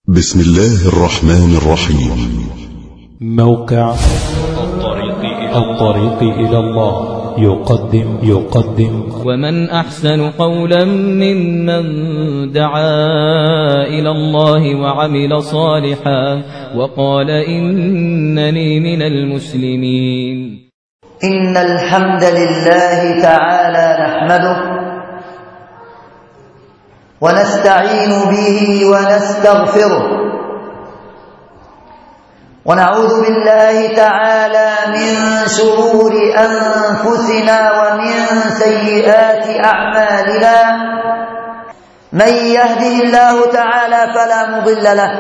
بسم الله الرحمن الرحيم موقع الطريق إلى الطريق إلى الله يقدم يقدم ومن أحسن قولا ممن دعا إلى الله وعمل صالحا وقال إنني من المسلمين إن الحمد لله تعالى نحمده ونستعين به ونستغفره ونعوذ بالله تعالى من شرور أنفسنا ومن سيئات أعمالنا من يهده الله تعالى فلا مضل له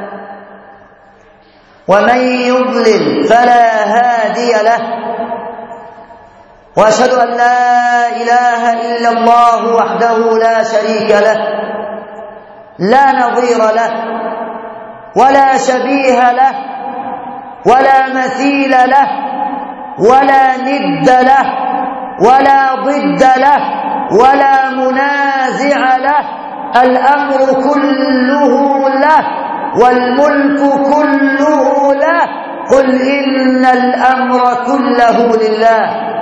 ومن يضلل فلا هادي له واشهد ان لا اله الا الله وحده لا شريك له لا نظير له ولا شبيه له ولا مثيل له ولا ند له ولا ضد له ولا منازع له الامر كله له والملك كله له قل ان الامر كله لله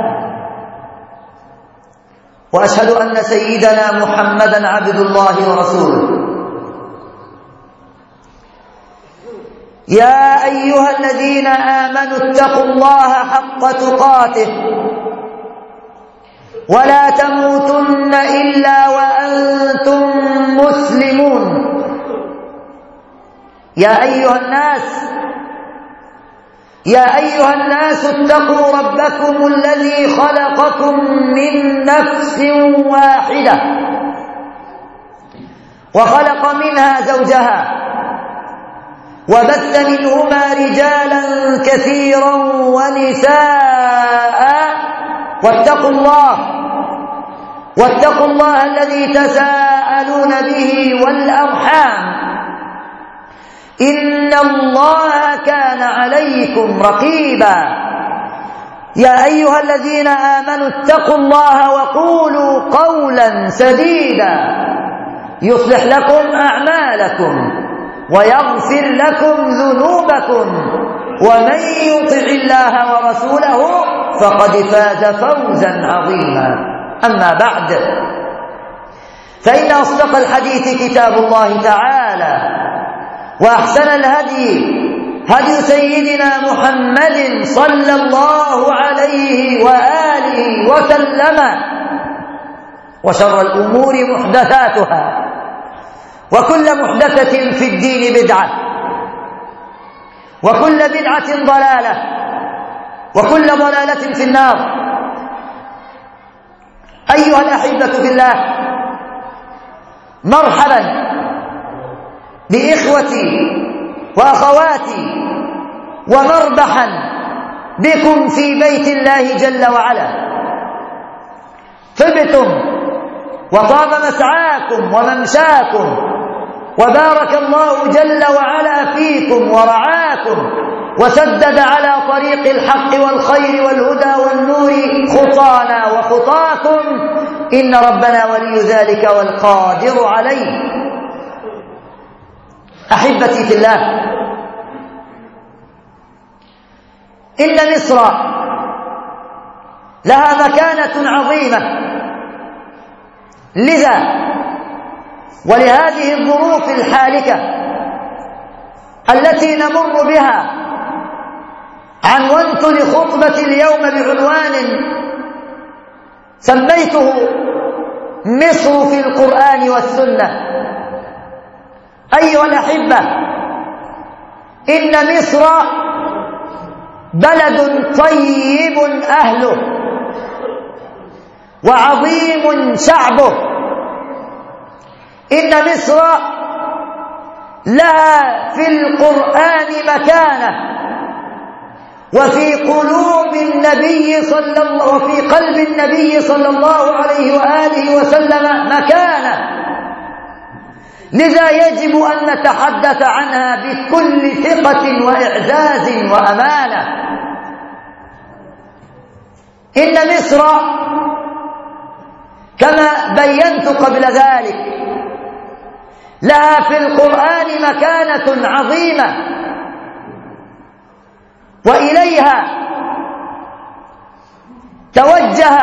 واشهد ان سيدنا محمدا عبد الله ورسوله يا ايها الذين امنوا اتقوا الله حق تقاته ولا تموتن الا وانتم مسلمون يا ايها الناس يا ايها الناس اتقوا ربكم الذي خلقكم من نفس واحده وخلق منها زوجها وبث منهما رجالا كثيرا ونساء واتقوا الله واتقوا الله الذي تساءلون به والارحام ان الله كان عليكم رقيبا يا ايها الذين امنوا اتقوا الله وقولوا قولا سديدا يصلح لكم اعمالكم ويغفر لكم ذنوبكم ومن يطع الله ورسوله فقد فاز فوزا عظيما اما بعد فان اصدق الحديث كتاب الله تعالى واحسن الهدي هدي سيدنا محمد صلى الله عليه واله وسلم وشر الامور محدثاتها وكل محدثه في الدين بدعه وكل بدعه ضلاله وكل ضلاله في النار ايها الاحبه في الله مرحبا باخوتي واخواتي ومربحا بكم في بيت الله جل وعلا طبتم وطاب مسعاكم وممشاكم وبارك الله جل وعلا فيكم ورعاكم وسدد على طريق الحق والخير والهدى والنور خطانا وخطاكم ان ربنا ولي ذلك والقادر عليه احبتي في الله ان مصر لها مكانه عظيمه لذا ولهذه الظروف الحالكه التي نمر بها عنونت لخطبه اليوم بعنوان سميته مصر في القران والسنه أيها الأحبة إن مصر بلد طيب أهله وعظيم شعبه إن مصر لها في القرآن مكانة وفي قلوب النبي صلى الله وفي قلب النبي صلى الله عليه وآله وسلم مكانة لذا يجب أن نتحدث عنها بكل ثقة وإعزاز وأمانة إن مصر كما بينت قبل ذلك لها في القرآن مكانة عظيمة وإليها توجه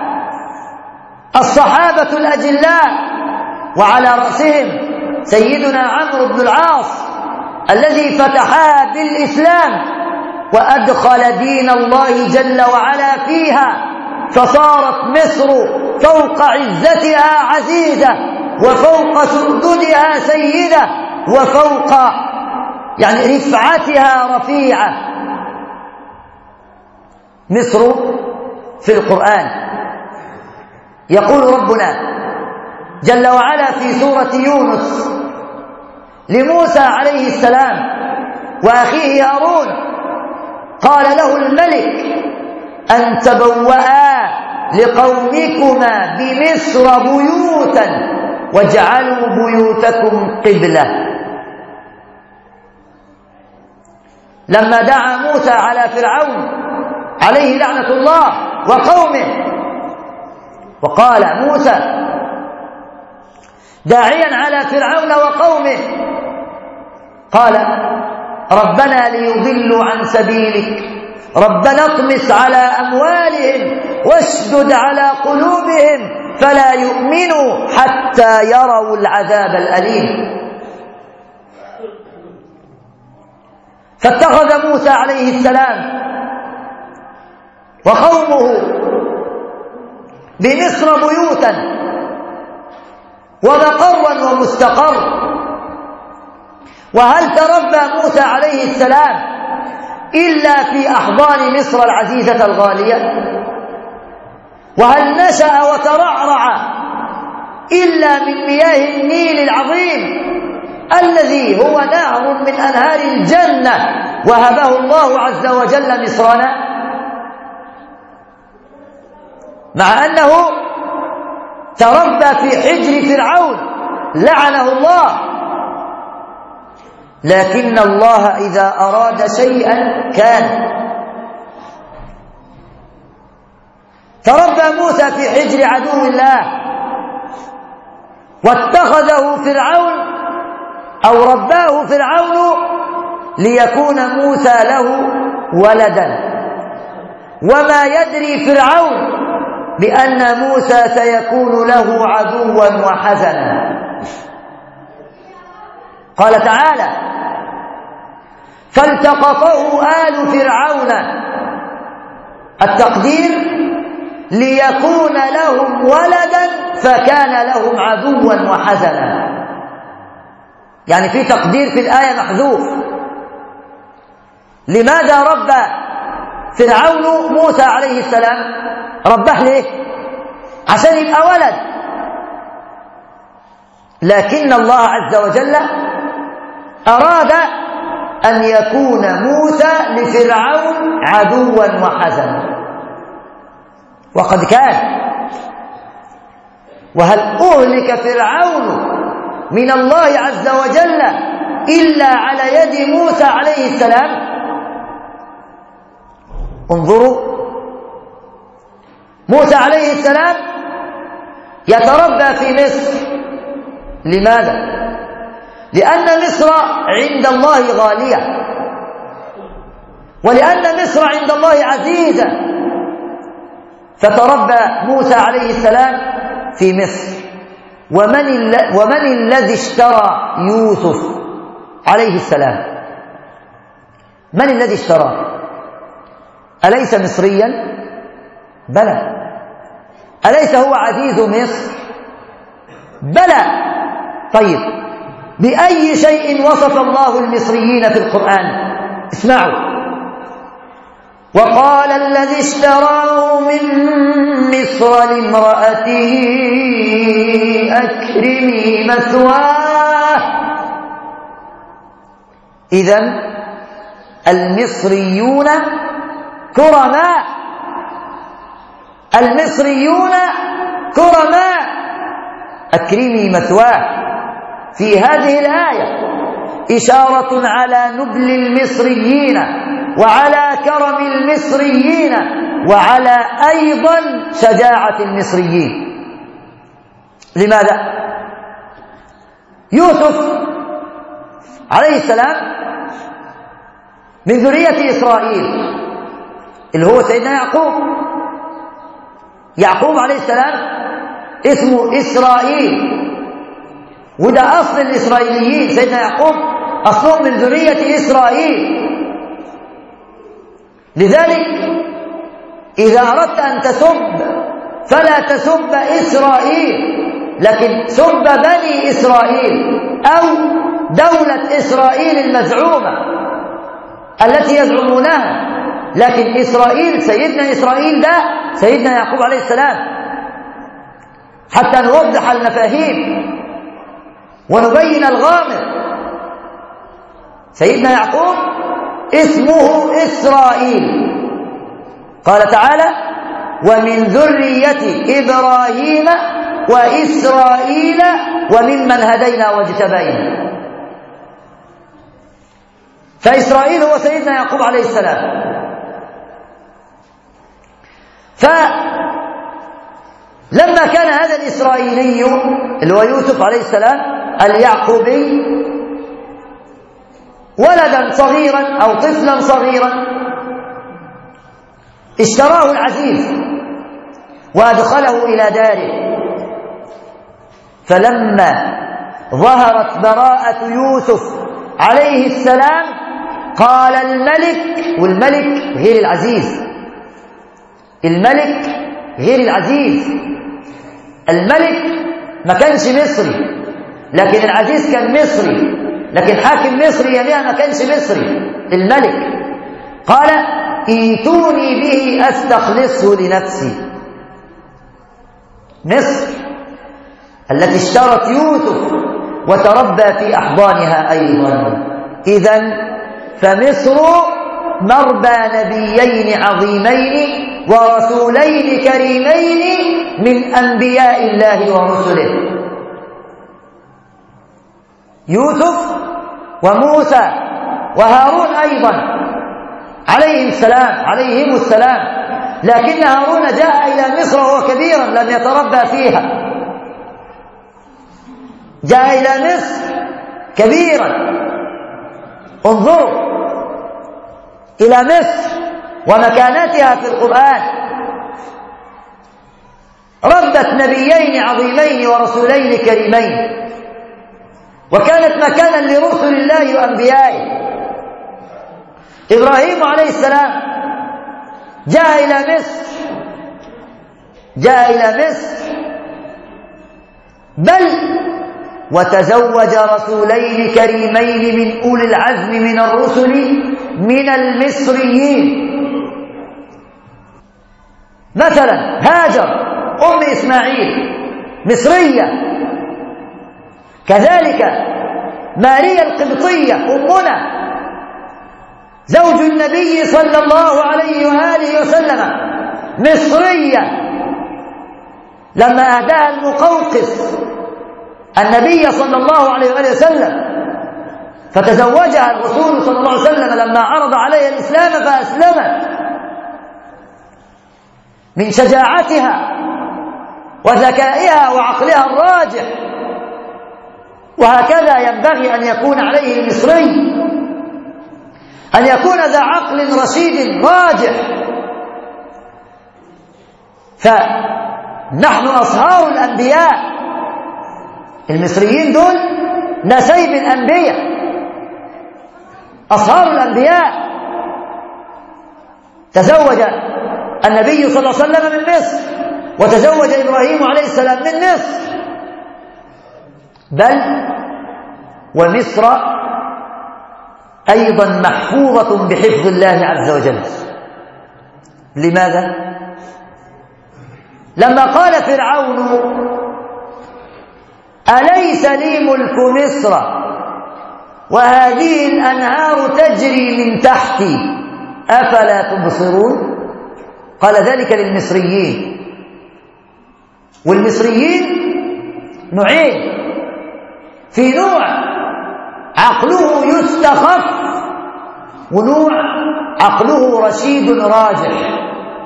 الصحابة الأجلاء وعلى رأسهم سيدنا عمرو بن العاص الذي فتحها بالإسلام وأدخل دين الله جل وعلا فيها فصارت مصر فوق عزتها عزيزة وفوق سددها سيدة وفوق يعني رفعتها رفيعة مصر في القرآن يقول ربنا جل وعلا في سورة يونس لموسى عليه السلام وأخيه هارون قال له الملك أن تبوأ لقومكما بمصر بيوتا واجعلوا بيوتكم قبلة لما دعا موسى على فرعون عليه لعنة الله وقومه وقال موسى داعيا على فرعون وقومه قال ربنا ليضلوا عن سبيلك ربنا اطمس على أموالهم واشدد على قلوبهم فلا يؤمنوا حتى يروا العذاب الأليم فاتخذ موسى عليه السلام وقومه بمصر بيوتا ومقرا ومستقر وهل تربى موسى عليه السلام إلا في أحضان مصر العزيزة الغالية وهل نشأ وترعرع إلا من مياه النيل العظيم الذي هو نهر من أنهار الجنة وهبه الله عز وجل مصرنا مع أنه تربى في حجر فرعون لعنه الله لكن الله إذا أراد شيئا كان تربى موسى في حجر عدو الله واتخذه فرعون أو رباه فرعون ليكون موسى له ولدا وما يدري فرعون بأن موسى سيكون له عدوا وحزنا قال تعالى فالتقطه آل فرعون التقدير ليكون لهم ولدا فكان لهم عدوا وحزنا يعني في تقدير في الآية محذوف لماذا ربى فرعون موسى عليه السلام رباه ليه عشان يبقى ولد لكن الله عز وجل أراد أن يكون موسى لفرعون عدوا وحزنا وقد كان وهل أهلك فرعون من الله عز وجل إلا على يد موسى عليه السلام انظروا موسى عليه السلام يتربى في مصر لماذا لأن مصر عند الله غالية ولأن مصر عند الله عزيزة فتربى موسى عليه السلام في مصر ومن, ومن الذي اشترى يوسف عليه السلام من الذي اشترى أليس مصريا بلى أليس هو عزيز مصر بلى طيب بأي شيء وصف الله المصريين في القرآن اسمعوا وقال الذي اشتراه من مصر لامرأته أكرمي مثواه إذا المصريون كرماء المصريون كرماء أكرمي مثواه في هذه الآية إشارة على نبل المصريين وعلى كرم المصريين وعلى أيضا شجاعة المصريين لماذا؟ يوسف عليه السلام من ذرية إسرائيل اللي هو سيدنا يعقوب يعقوب عليه السلام اسمه إسرائيل وده أصل الإسرائيليين سيدنا يعقوب أصلهم من ذرية إسرائيل لذلك إذا أردت أن تسب فلا تسب إسرائيل لكن سب بني إسرائيل أو دولة إسرائيل المزعومة التي يزعمونها لكن إسرائيل سيدنا إسرائيل ده سيدنا يعقوب عليه السلام حتى نوضح المفاهيم ونبين الغامض سيدنا يعقوب اسمه إسرائيل قال تعالى ومن ذرية إبراهيم وإسرائيل وممن هدينا واجتبينا فإسرائيل هو سيدنا يعقوب عليه السلام فلما كان هذا الإسرائيلي اللي هو يوسف عليه السلام اليعقوبي ولدا صغيرا أو طفلا صغيرا اشتراه العزيز وأدخله إلى داره فلما ظهرت براءة يوسف عليه السلام قال الملك والملك غير العزيز الملك غير العزيز الملك ما كانش مصري لكن العزيز كان مصري لكن حاكم مصري يليها ما كانش مصري الملك قال ايتوني به استخلصه لنفسي مصر التي اشترت يوسف وتربى في احضانها ايضا اذا فمصر مربى نبيين عظيمين ورسولين كريمين من انبياء الله ورسله يوسف وموسى وهارون ايضا عليهم السلام عليهم السلام لكن هارون جاء الى مصر وهو كبيرا لم يتربى فيها جاء الى مصر كبيرا انظروا الى مصر ومكانتها في القران ربت نبيين عظيمين ورسولين كريمين وكانت مكانا لرسل الله وانبيائه ابراهيم عليه السلام جاء الى مصر جاء الى مصر بل وتزوج رسولين كريمين من اولي العزم من الرسل من المصريين مثلا هاجر ام اسماعيل مصريه كذلك ماريا القبطيه امنا زوج النبي صلى الله عليه واله وسلم مصريه لما اهداها المقوقس النبي صلى الله عليه واله وسلم فتزوجها الرسول صلى الله عليه وسلم لما عرض عليها الاسلام فاسلمت من شجاعتها وذكائها وعقلها الراجح وهكذا ينبغي ان يكون عليه المصري ان يكون ذا عقل رشيد راجح فنحن اصهار الانبياء المصريين دول نسيب الانبياء اصهار الانبياء تزوج النبي صلى الله عليه وسلم من مصر وتزوج ابراهيم عليه السلام من مصر بل ومصر ايضا محفوظه بحفظ الله عز وجل لماذا لما قال فرعون اليس لي ملك مصر وهذه الانهار تجري من تحتي افلا تبصرون قال ذلك للمصريين والمصريين نوعين في نوع عقله يستخف ونوع عقله رشيد راجح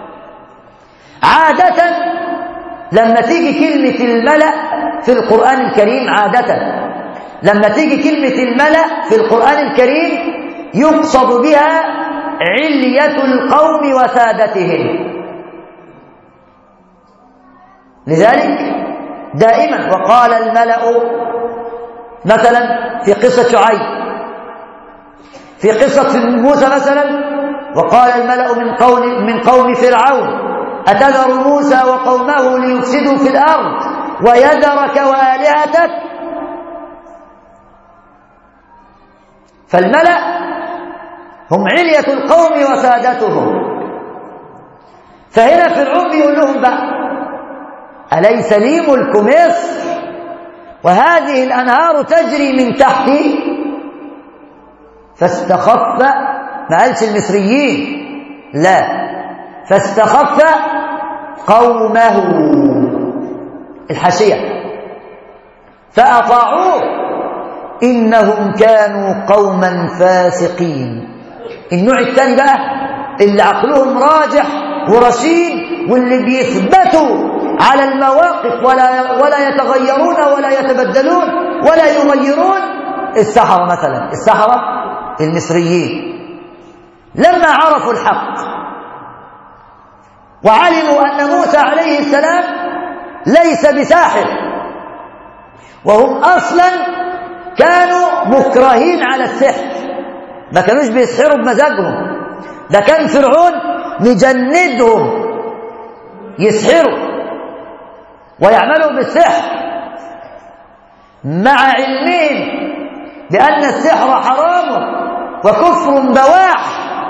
عادة لما تيجي كلمة الملأ في القرآن الكريم عادة لما تيجي كلمة الملأ في القرآن الكريم يقصد بها علية القوم وسادتهم لذلك دائما وقال الملأ مثلا في قصة شعيب في قصة موسى مثلا وقال الملأ من قوم من قوم فرعون أتذر موسى وقومه ليفسدوا في الأرض ويذرك وآلهتك فالملأ هم علية القوم وسادتهم فهنا فرعون بيقول لهم بقى أليس لي ملك مصر وهذه الأنهار تجري من تحتي فاستخف ما قالش المصريين لا فاستخف قومه الحاشية فأطاعوه إنهم كانوا قوما فاسقين النوع الثاني بقى اللي عقلهم راجح ورشيد واللي بيثبتوا على المواقف ولا ولا يتغيرون ولا يتبدلون ولا يغيرون السحرة مثلا السحرة المصريين لما عرفوا الحق وعلموا أن موسى عليه السلام ليس بساحر وهم أصلا كانوا مكرهين على السحر ما كانوش بيسحروا بمزاجهم ده كان فرعون مجندهم يسحروا ويعملوا بالسحر مع علمهم بأن السحر حرام وكفر بواح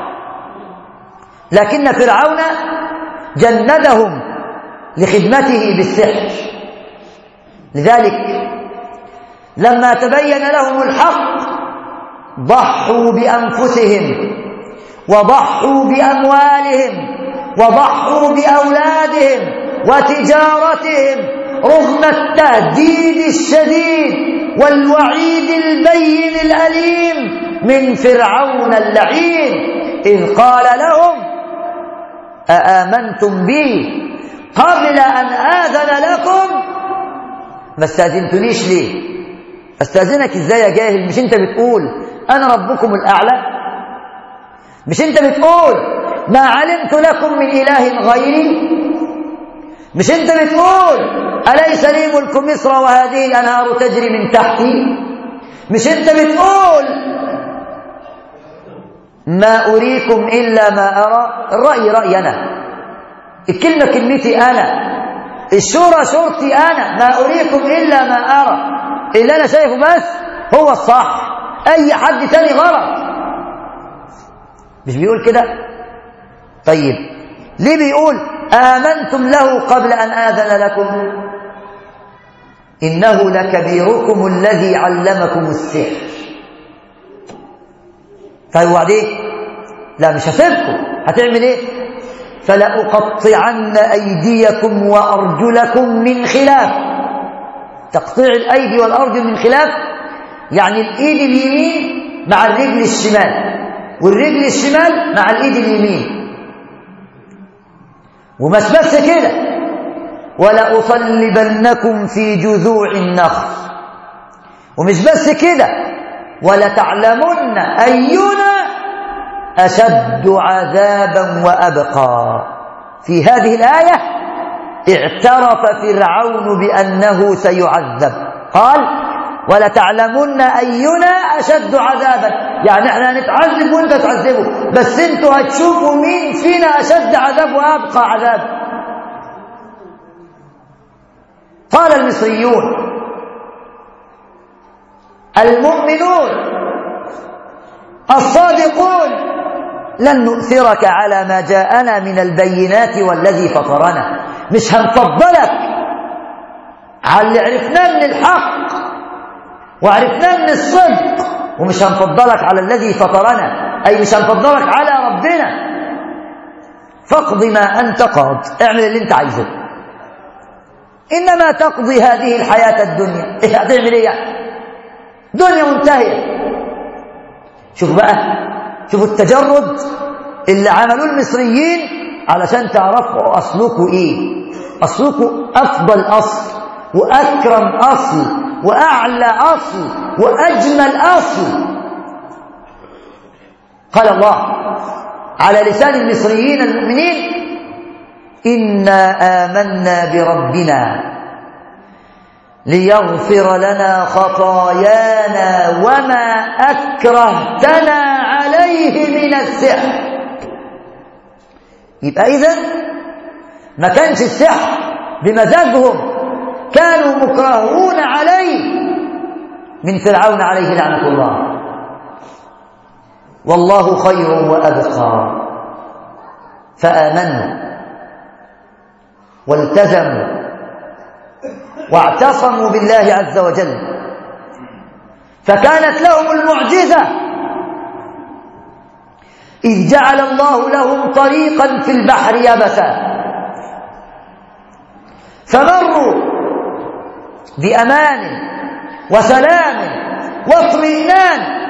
لكن فرعون جندهم لخدمته بالسحر لذلك لما تبين لهم الحق ضحوا بأنفسهم وضحوا بأموالهم وضحوا بأولادهم وتجارتهم رغم التهديد الشديد والوعيد البين الأليم من فرعون اللعين إذ قال لهم أآمنتم بي قبل أن آذن لكم ما استاذنتنيش ليه استاذنك ازاي يا جاهل مش انت بتقول انا ربكم الاعلى مش انت بتقول ما علمت لكم من اله غيري مش انت بتقول اليس لي ملك مصر وهذه الانهار تجري من تحتي مش انت بتقول ما اريكم الا ما ارى الراي رايي انا الكلمه كلمتي انا الشورى شورتي انا ما اريكم الا ما ارى اللي انا شايفه بس هو الصح اي حد تاني غلط مش بيقول كده طيب ليه بيقول امنتم له قبل ان اذن لكم انه لكبيركم الذي علمكم السحر طيب وبعدين لا مش هسيبكم هتعمل ايه فلاقطعن ايديكم وارجلكم من خلاف تقطيع الايدي والارجل من خلاف يعني الايد اليمين مع الرجل الشمال والرجل الشمال مع الايد اليمين ومش بس كده ولأصلبنكم في جذوع النخل ومش بس كده ولتعلمن أينا أشد عذابا وأبقى في هذه الآية اعترف فرعون بأنه سيعذب قال ولتعلمن أينا أشد عذابا يعني احنا هنتعذب وانت تعذبه بس انتوا هتشوفوا مين فينا أشد عذاب وأبقى عذاب قال المصريون المؤمنون الصادقون لن نؤثرك على ما جاءنا من البينات والذي فطرنا مش هنفضلك على اللي عرفناه من الحق وعرفناه من الصدق ومش هنفضلك على الذي فطرنا أي مش هنفضلك على ربنا فاقض ما أنت قاض اعمل اللي انت عايزه إنما تقضي هذه الحياة الدنيا إيه هتعمل إيه يعني دنيا منتهية شوف بقى شوفوا التجرد اللي عملوه المصريين علشان تعرفوا أصلكم إيه أصلكم أفضل أصل وأكرم أصل وأعلى أصل وأجمل أصل قال الله على لسان المصريين المؤمنين إنا آمنا بربنا ليغفر لنا خطايانا وما أكرهتنا عليه من السحر يبقى إذن ما كانش السحر بمزاجهم كانوا مكرهون عليه من فرعون عليه لعنة الله والله خير وأبقى فآمنوا والتزموا واعتصموا بالله عز وجل فكانت لهم المعجزة إذ جعل الله لهم طريقا في البحر يبسا فمروا بأمان وسلام واطمئنان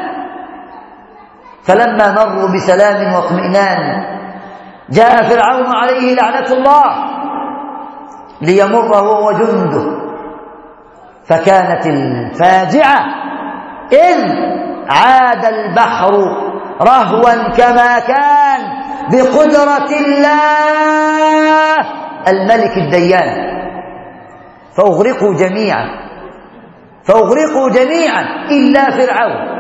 فلما مروا بسلام واطمئنان جاء فرعون عليه لعنة الله ليمر هو وجنده فكانت الفاجعة إذ عاد البحر رهوا كما كان بقدرة الله الملك الديان فأغرقوا جميعا فأغرقوا جميعا إلا فرعون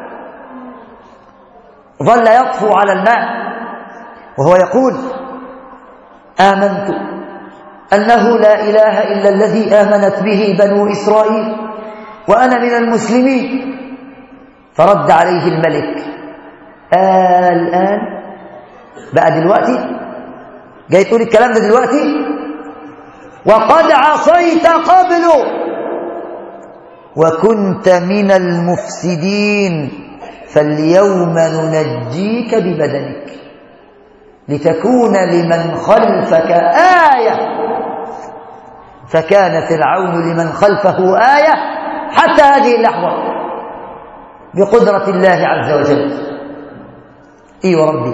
ظل يطفو على الماء وهو يقول آمنت أنه لا إله إلا الذي آمنت به بنو إسرائيل وأنا من المسلمين فرد عليه الملك آه الآن بقى دلوقتي جاي تقول الكلام ده دلوقتي وقد عصيت قبل وكنت من المفسدين فاليوم ننجيك ببدنك لتكون لمن خلفك آية فكان فرعون لمن خلفه آية حتى هذه اللحظة بقدرة الله عز وجل اي وربي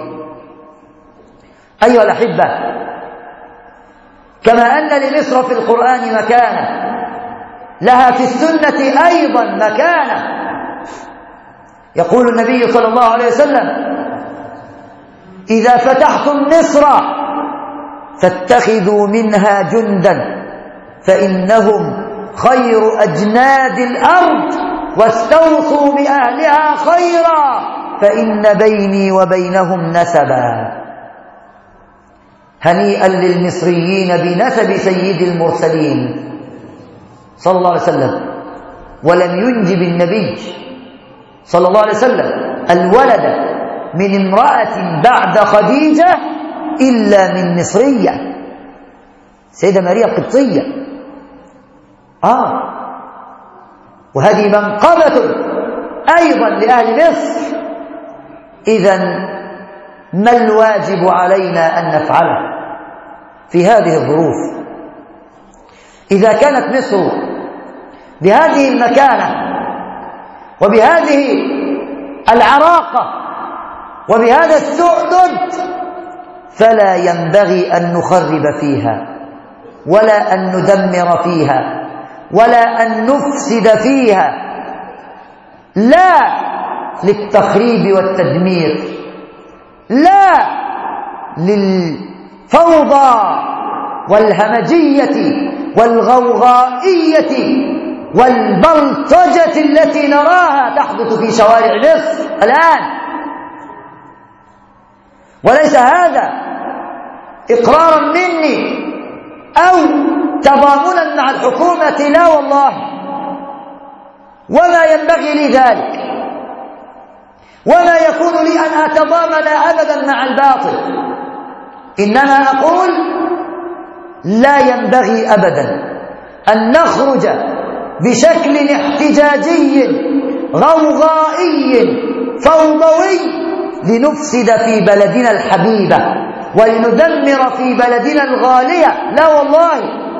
أيها الأحبة كما أن لمصر في القرآن مكانة لها في السنة أيضا مكانة يقول النبي صلى الله عليه وسلم إذا فتحتم مصر فاتخذوا منها جندا فإنهم خير أجناد الأرض واستوصوا بأهلها خيرا فإن بيني وبينهم نسبا هنيئا للمصريين بنسب سيد المرسلين صلى الله عليه وسلم ولم ينجب النبي صلى الله عليه وسلم الولد من امرأة بعد خديجة إلا من مصرية سيدة ماريا القبطية آه وهذه منقبة أيضا لأهل مصر إذا ما الواجب علينا أن نفعله في هذه الظروف إذا كانت مصر بهذه المكانة وبهذه العراقة وبهذا السؤدد فلا ينبغي أن نخرب فيها ولا أن ندمر فيها ولا أن نفسد فيها لا للتخريب والتدمير لا للفوضى والهمجية والغوغائية والبلطجة التي نراها تحدث في شوارع مصر الآن وليس هذا إقرارا مني أو تضامنا مع الحكومة لا والله وما ينبغي لي ذلك وما يكون لي أن أتضامن أبدا مع الباطل إنما أقول لا ينبغي أبدا أن نخرج بشكل احتجاجي غوغائي فوضوي لنفسد في بلدنا الحبيبة ولندمر في بلدنا الغالية لا والله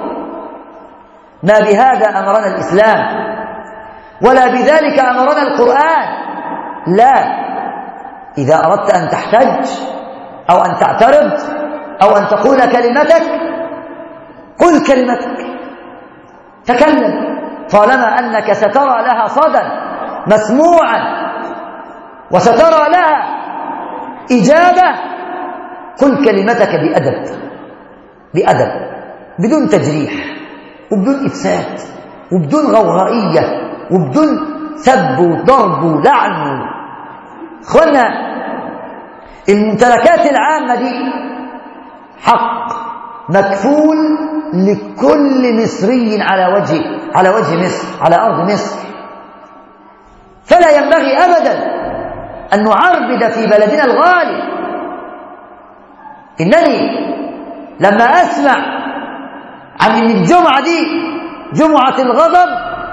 ما بهذا أمرنا الإسلام ولا بذلك أمرنا القرآن لا إذا أردت أن تحتج أو أن تعترض أو أن تقول كلمتك قل كلمتك تكلم طالما أنك سترى لها صدى مسموعا وسترى لها إجابة قل كلمتك بأدب بأدب بدون تجريح وبدون إفساد وبدون غوغائية وبدون سب وضرب ولعن اخوانا الممتلكات العامة دي حق مكفول لكل مصري على وجه على وجه مصر على أرض مصر فلا ينبغي أبدا أن نعربد في بلدنا الغالي إنني لما أسمع عن أن الجمعة دي جمعة الغضب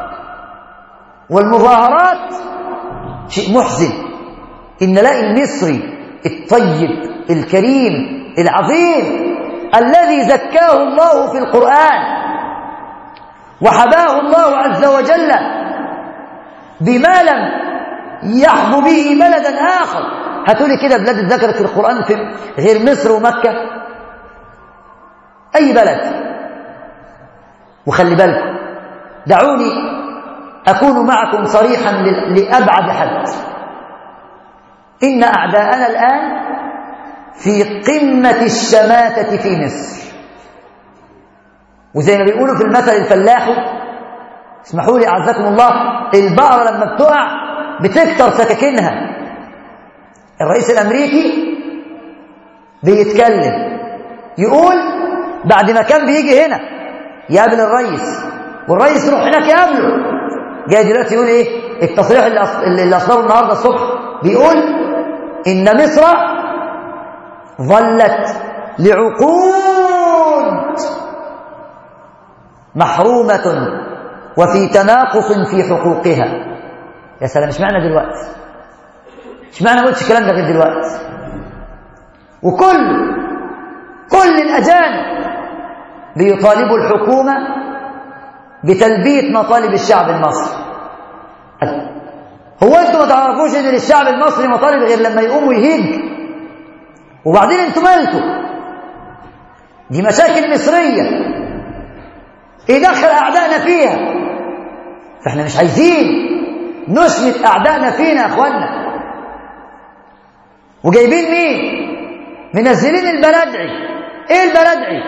والمظاهرات شيء محزن إن نلاقي المصري الطيب الكريم العظيم الذي زكاه الله في القرآن وحباه الله عز وجل بما لم يحظو به بلدا آخر هاتولي كده بلاد ذكرت في القرآن في غير مصر ومكة أي بلد وخلي بالكم دعوني أكون معكم صريحا لأبعد حد إن أعداءنا الآن في قمة الشماتة في مصر وزي ما بيقولوا في المثل الفلاحي اسمحوا لي أعزكم الله البقرة لما بتقع بتكتر سكاكينها الرئيس الأمريكي بيتكلم يقول بعد ما كان بيجي هنا يقابل الرئيس والرئيس يروح هناك يقابله جاي دلوقتي يقول ايه التصريح اللي, أص... اللي اصدره النهارده الصبح بيقول ان مصر ظلت لعقود محرومة وفي تناقص في حقوقها يا سلام مش معنى دلوقتي مش معنى قلتش الكلام ده غير دلوقتي وكل كل الأجانب بيطالبوا الحكومة بتلبية مطالب الشعب المصري هو انتوا ما تعرفوش ان للشعب المصري مطالب غير لما يقوم ويهيج وبعدين انتوا مالكم دي مشاكل مصرية يدخل أعدائنا فيها فاحنا مش عايزين نشمت أعدائنا فينا يا أخوانا وجايبين مين منزلين البلدعي ايه البلدعي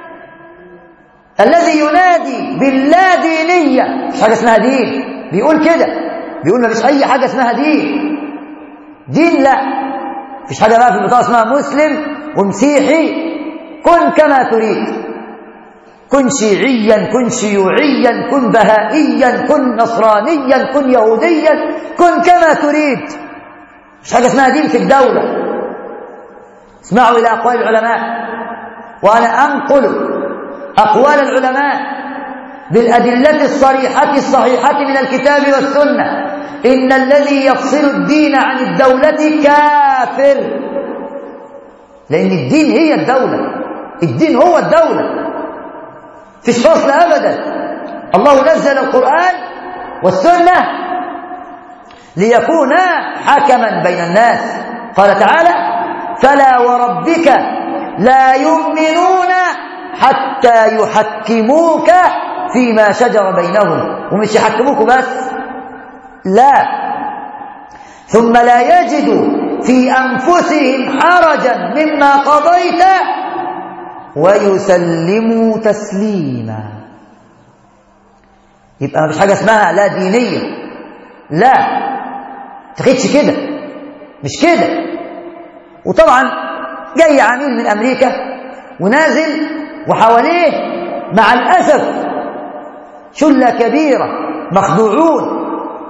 الذي ينادي باللا دينية مش حاجة اسمها دين بيقول كده بيقول ما فيش أي حاجة اسمها دين دين لا مفيش حاجة بقى في البطاقة اسمها مسلم ومسيحي كن كما تريد كن شيعيا كن شيوعيا كن بهائيا كن نصرانيا كن يهوديا كن كما تريد مش حاجة اسمها دين في الدولة اسمعوا إلى أقوال العلماء وأنا أنقل أقوال العلماء بالأدلة الصريحة الصحيحة من الكتاب والسنة إن الذي يفصل الدين عن الدولة كافر لأن الدين هي الدولة الدين هو الدولة فيش فصل أبدا الله نزل القرآن والسنة ليكونا حكما بين الناس قال تعالى فلا وربك لا يؤمنون حتى يحكموك فيما شجر بينهم ومش يحكموك بس لا ثم لا يجدوا في أنفسهم حرجا مما قضيت ويسلموا تسليما يبقى مفيش حاجة اسمها لا دينية لا تخدش كده مش كده وطبعا جاي عميل من أمريكا ونازل وحواليه مع الأسف شلة كبيرة مخدوعون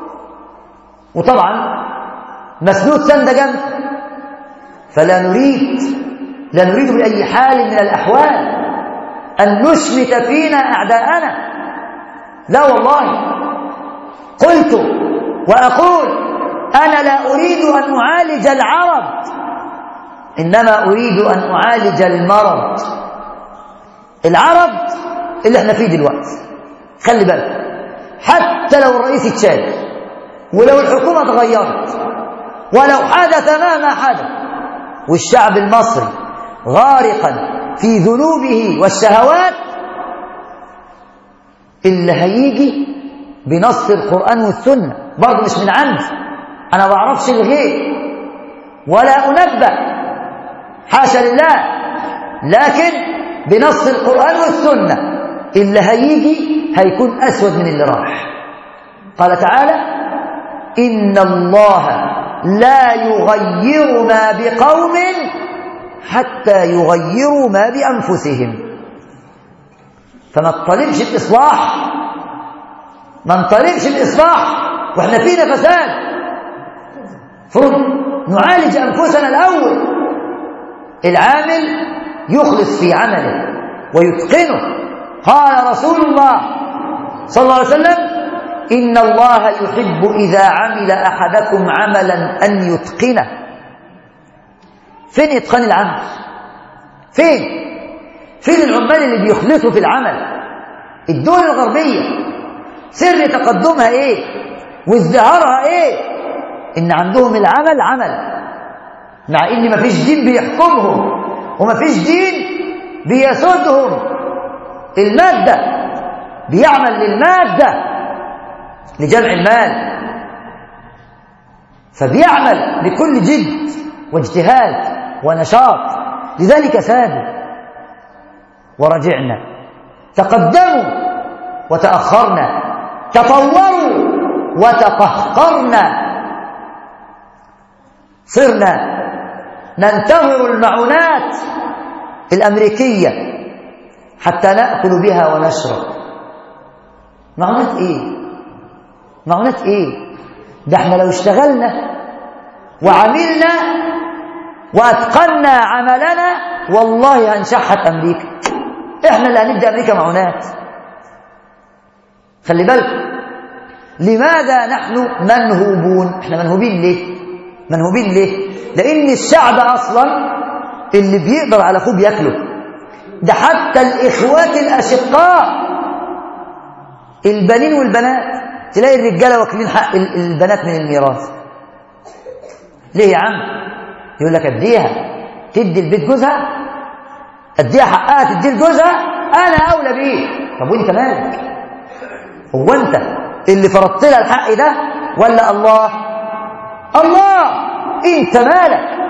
وطبعا مسنود سند جنب فلا نريد لا نريد بأي حال من الأحوال أن نشمت فينا أعداءنا لا والله قلت وأقول أنا لا أريد أن أعالج العرب إنما أريد أن أعالج المرض العرب اللي احنا فيه دلوقتي خلي بالك حتى لو الرئيس اتشال ولو الحكومة اتغيرت ولو حدث مهما حدث والشعب المصري غارقا في ذنوبه والشهوات اللي هيجي بنص القرآن والسنة برضه مش من عندي أنا ما بعرفش الغيب ولا أنبأ حاشا لله لكن بنص القرآن والسنة اللي هيجي هيكون أسود من اللي راح قال تعالى إن الله لا يغير ما بقوم حتى يغيروا ما بأنفسهم فما تطالبش الإصلاح ما نطالبش الإصلاح وإحنا فينا فساد فرض نعالج أنفسنا الأول العامل يخلص في عمله ويتقنه قال رسول الله صلى الله عليه وسلم إن الله يحب إذا عمل أحدكم عملا أن يتقنه فين إتقان العمل فين فين العمال اللي بيخلصوا في العمل الدول الغربية سر تقدمها إيه وازدهارها إيه إن عندهم العمل عمل مع إن مفيش دين بيحكمهم ومفيش دين بيسودهم المادة بيعمل للمادة لجمع المال فبيعمل بكل جد واجتهاد ونشاط لذلك سادوا ورجعنا تقدموا وتأخرنا تطوروا وتقهقرنا صرنا ننتظر المعونات الأمريكية حتى نأكل بها ونشرب معونات إيه؟ معونات إيه؟ ده احنا لو اشتغلنا وعملنا وأتقنا عملنا والله هنشحت أمريكا احنا اللي هندي أمريكا معونات خلي بالكم لماذا نحن منهوبون احنا منهوبين ليه منهوبين ليه لان الشعب اصلا اللي بيقدر على اخوه بياكله ده حتى الاخوات الاشقاء البنين والبنات تلاقي الرجاله واكلين حق البنات من الميراث ليه يا عم يقول لك اديها تدي البيت جوزها اديها حقها تدي لجوزها انا اولى بيه طب وانت مالك هو انت اللي فرضت لها الحق ده ولا الله الله انت مالك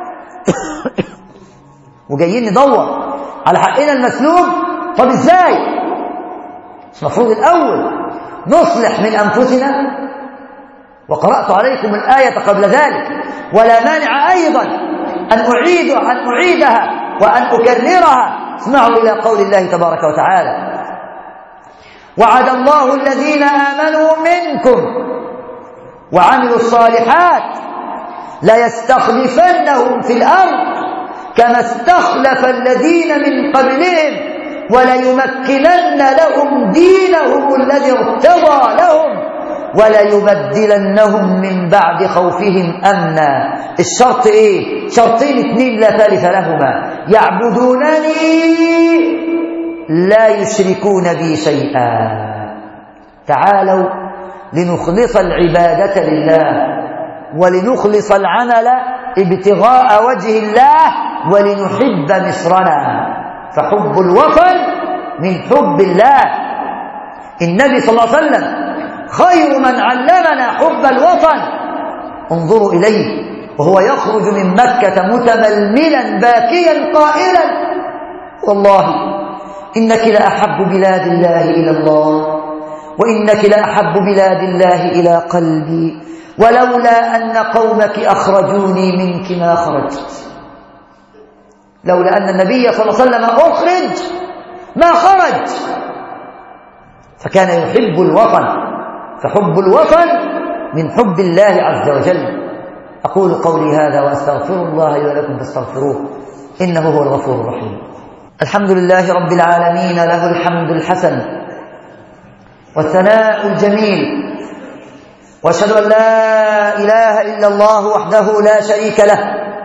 وجايين ندور على حقنا المسلوب طب ازاي المفروض الاول نصلح من انفسنا وقرات عليكم الايه قبل ذلك ولا مانع ايضا ان اعيد ان اعيدها وان اكررها اسمعوا الى قول الله تبارك وتعالى وعد الله الذين امنوا منكم وعملوا الصالحات ليستخلفنهم في الارض كما استخلف الذين من قبلهم وليمكنن لهم دينهم الذي ارتضى لهم وليبدلنهم من بعد خوفهم امنا الشرط ايه شرطين اثنين لا ثالث لهما يعبدونني لا يشركون بي شيئا تعالوا لنخلص العباده لله ولنخلص العمل ابتغاء وجه الله ولنحب مصرنا فحب الوطن من حب الله النبي صلى الله عليه وسلم خير من علمنا حب الوطن انظروا إليه وهو يخرج من مكة متململا باكيا قائلا والله إنك لأحب بلاد الله إلى الله وإنك لأحب بلاد الله إلى قلبي ولولا أن قومك أخرجوني منك ما خرجت لولا أن النبي صلى الله عليه وسلم أخرج ما خرج فكان يحب الوطن فحب الوطن من حب الله عز وجل أقول قولي هذا وأستغفر الله لي ولكم فاستغفروه إنه هو الغفور الرحيم الحمد لله رب العالمين له الحمد الحسن والثناء الجميل واشهد ان لا اله الا الله وحده لا شريك له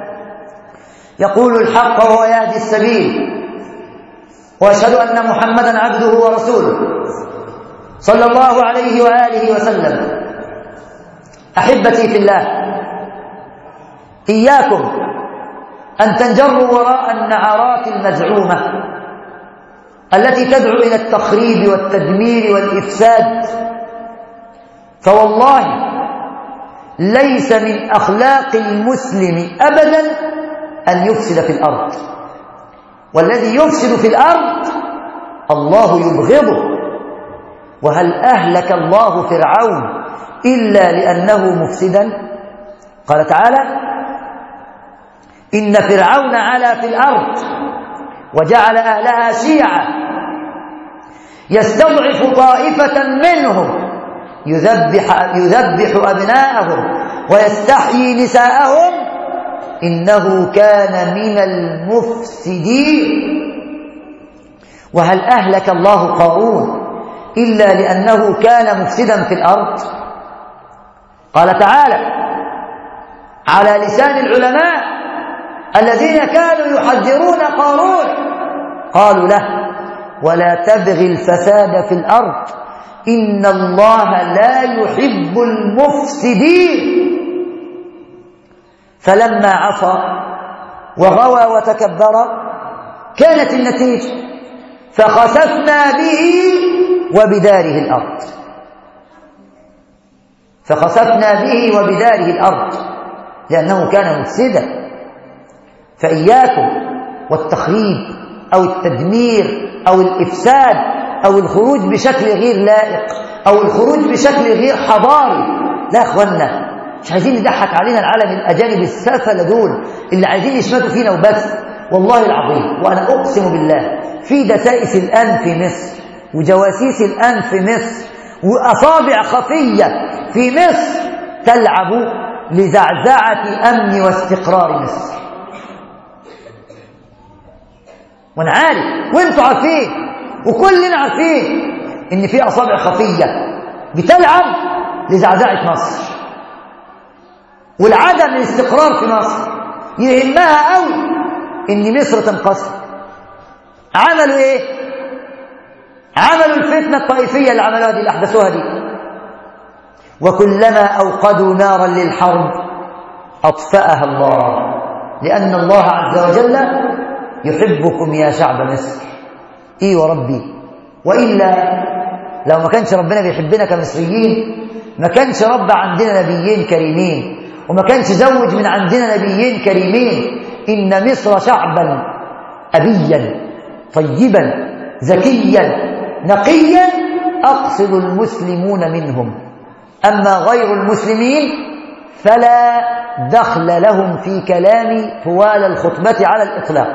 يقول الحق وهو يهدي السبيل واشهد ان محمدا عبده ورسوله صلى الله عليه واله وسلم احبتي في الله اياكم ان تنجروا وراء النعرات المزعومه التي تدعو الى التخريب والتدمير والافساد فوالله ليس من أخلاق المسلم أبدا أن يفسد في الأرض والذي يفسد في الأرض الله يبغضه وهل أهلك الله فرعون إلا لأنه مفسدا قال تعالى إن فرعون علا في الأرض وجعل أهلها شيعا يستضعف طائفة منهم يذبح, يذبح أبناءهم ويستحيي نساءهم إنه كان من المفسدين وهل أهلك الله قارون إلا لأنه كان مفسدا في الأرض قال تعالى على لسان العلماء الذين كانوا يحذرون قارون قالوا له ولا تبغي الفساد في الأرض إن الله لا يحب المفسدين فلما عصى وغوى وتكبر كانت النتيجة فخسفنا به وبداره الأرض فخسفنا به وبداره الأرض لأنه كان مفسدا فإياكم والتخريب أو التدمير أو الإفساد أو الخروج بشكل غير لائق أو الخروج بشكل غير حضاري لا أخوانا مش عايزين نضحك علينا العالم الأجانب السافلة دول اللي عايزين يشمتوا فينا وبس والله العظيم وأنا أقسم بالله في دسائس الآن في مصر وجواسيس الآن في مصر وأصابع خفية في مصر تلعب لزعزعة أمن واستقرار مصر وانا عارف وانتوا عارفين وكلنا عارفين ان في اصابع خفيه بتلعب لزعزعه مصر والعدم الاستقرار في مصر يهمها قوي ان مصر تنقسم عملوا ايه عملوا الفتنه الطائفيه اللي عملوها دي اللي احدثوها دي وكلما اوقدوا نارا للحرب اطفاها الله لان الله عز وجل يحبكم يا شعب مصر ايه وربي والا لو ما كانش ربنا بيحبنا كمصريين ما كانش رب عندنا نبيين كريمين وما كانش زوج من عندنا نبيين كريمين ان مصر شعبا ابيا طيبا ذكيا نقيا اقصد المسلمون منهم اما غير المسلمين فلا دخل لهم في كلامي طوال الخطبه على الاطلاق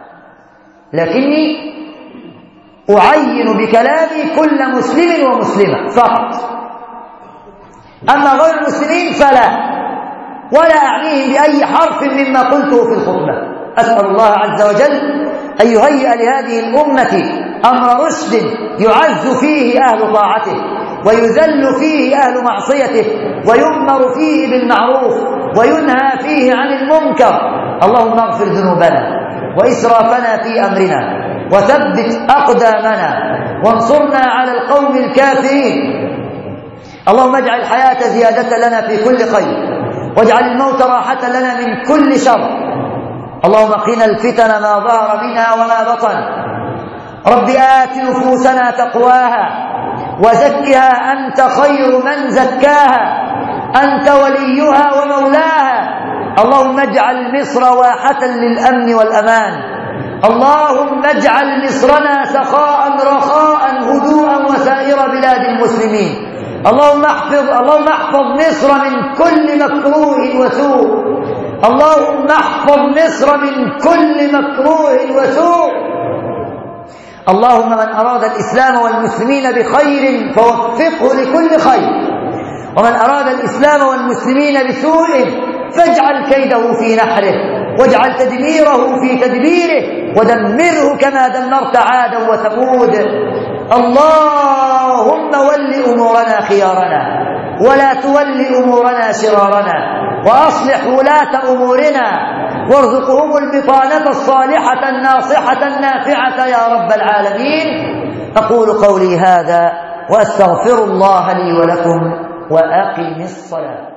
لكني أعين بكلامي كل مسلم ومسلمة فقط أما غير المسلمين فلا ولا أعنيهم بأي حرف مما قلته في الخطبة أسأل الله عز وجل أن يهيئ لهذه الأمة أمر رشد يعز فيه أهل طاعته ويذل فيه أهل معصيته ويؤمر فيه بالمعروف وينهى فيه عن المنكر اللهم اغفر ذنوبنا وإسرافنا في أمرنا وثبت أقدامنا وانصرنا على القوم الكافرين اللهم اجعل الحياة زيادة لنا في كل خير واجعل الموت راحة لنا من كل شر اللهم قنا الفتن ما ظهر منها وما بطن رب آت نفوسنا تقواها وزكها أنت خير من زكاها أنت وليها ومولاها اللهم اجعل مصر واحة للأمن والأمان اللهم اجعل مصرنا سخاء رخاء هدوءا وسائر بلاد المسلمين اللهم احفظ اللهم احفظ مصر من كل مكروه وسوء اللهم احفظ مصر من كل مكروه وسوء اللهم من اراد الاسلام والمسلمين بخير فوفقه لكل خير ومن اراد الاسلام والمسلمين بسوء فاجعل كيده في نحره واجعل تدميره في تدبيره ودمره كما دمرت عادا وثمود اللهم ول امورنا خيارنا ولا تول امورنا شرارنا واصلح ولاه امورنا وارزقهم البطانه الصالحه الناصحه النافعه يا رب العالمين اقول قولي هذا واستغفر الله لي ولكم واقم الصلاه